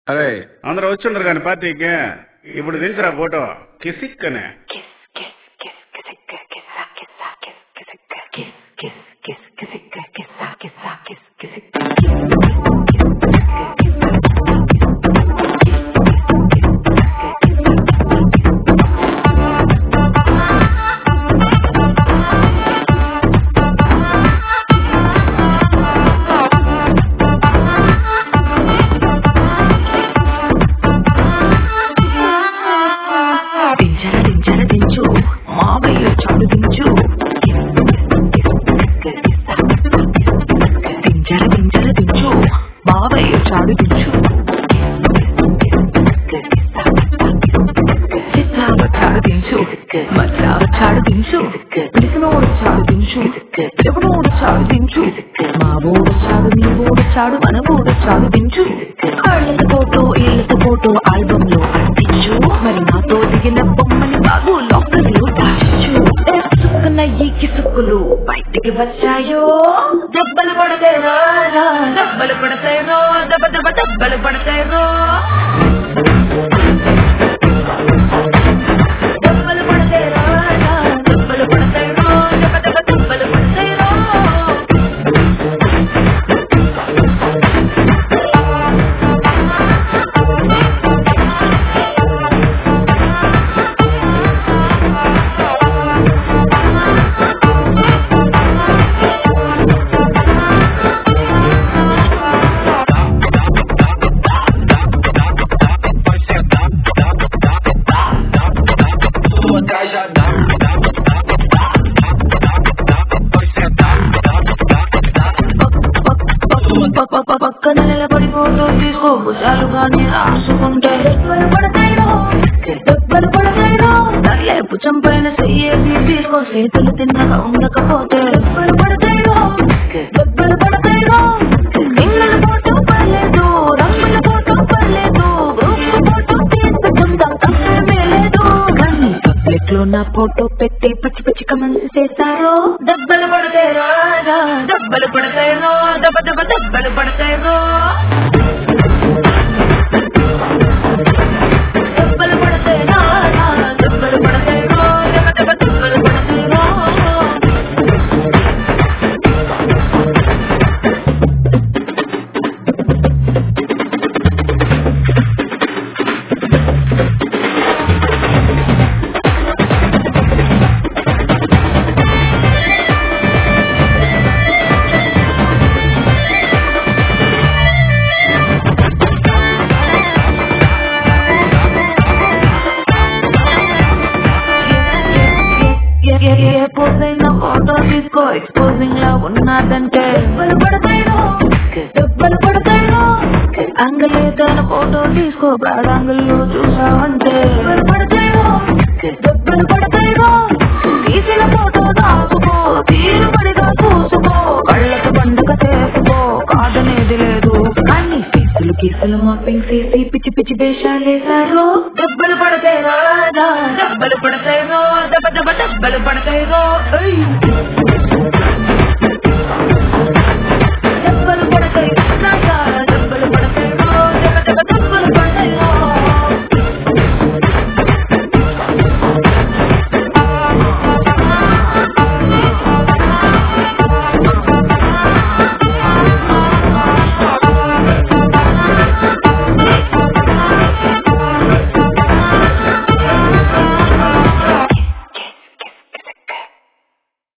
అరే అందరూ వచ్చిండ్రు కానీ పార్టీకి ఇప్పుడు తెలుసురా ఫోటో కిసిక్ అనే దించర దించర దించు మావయ్య చాలు దించు దించర దించర దించు మావయ్య చాలు దించు చిత్రావ చాడు దించు మచ్చావ చాడు దించు పిలిసినోడు చాడు దించు ఎవడోడు చాడు దించు మా ఓడు చాడు నీ ఓడు చాడు మన ఓడు చాడు దించు కాళ్ళతో ఫోటో ఇళ్ళతో ఫోటో ఆల్బమ్ లో అంటించు మరి నాతో దిగిన బొమ్మని బాబు లాకర్ లో దాచు సుక్కున ఈ కిసుక్కులు బయటికి వచ్చాయో దెబ్బలు పడతాయో దెబ్బలు పడతాయో దెబ్బ దెబ్బ దెబ్బలు పడతాయో దెబ్బలు పడతాయో దెబ్బలు పడతాయో దెబ్బ దెబ్బ దెబ్బలు పడతాయో పక్కన నిలబడి ఫోటో తీసుకో భుజాలు కానీ రాసుకుంటే దెబ్బలు పడతాయిరో దెబ్బలు పడతాయిరో తరలే భుజం పైన చెయ్యేసి తీసుకో చేతులు తిన్నగా ఉండకపోతే దెబ్బలు పడతాయిరో దెబ్బలు పడతాయిరో రింగుల ఫోటో పర్లేదు రంగుల ఫోటో పర్లేదు గ్రూప్ ఫోటో తీసుకుందాం తప్పేమీ లేదు కానీ పబ్లిక్ లో నా ఫోటో పెట్టి పచ్చి పచ్చి కమెంట్స్ చేశారు దెబ్బలు పడతాయిరో దెబ్బలు పడతాయిరో దెబ్బ దెబ్బ దెబ్బలు పడతాయిరో దెబ్బలు పడతాయిరో దెబ్బలు పడతాయిరో దెబ్బ దెబ్బ దెబ్బలు పడతాయిరో పోసైన ఫోటో తీసుకో ఎక్స్పోజింగ్ లా ఉన్నదంటే దెబ్బలు పడతాయిరో దెబ్బలు పడతాయిరో అంగలేదైన ఫోటో తీసుకో బ్యాడ్ యాంగిల్ లో చూసావంటే దెబ్బలు పడతాయిరో దెబ్బలు పడతాయిరో తీసిన ఫోటో దాచుకో తీరుబడిగా చూసుకో కళ్ళకు పండుగ చేసుకో కాదనేది లేదు అన్ని కేసులు కేసులు మాపింగ్ చేసి పిచ్చి పిచ్చి వేషాలేశారు దెబ్బలు పడతాయిరో దెబ్బలు పడతాయిరో దెబ్బ దెబ్బ దెబ్బలు పడతాయిరో ఏయ్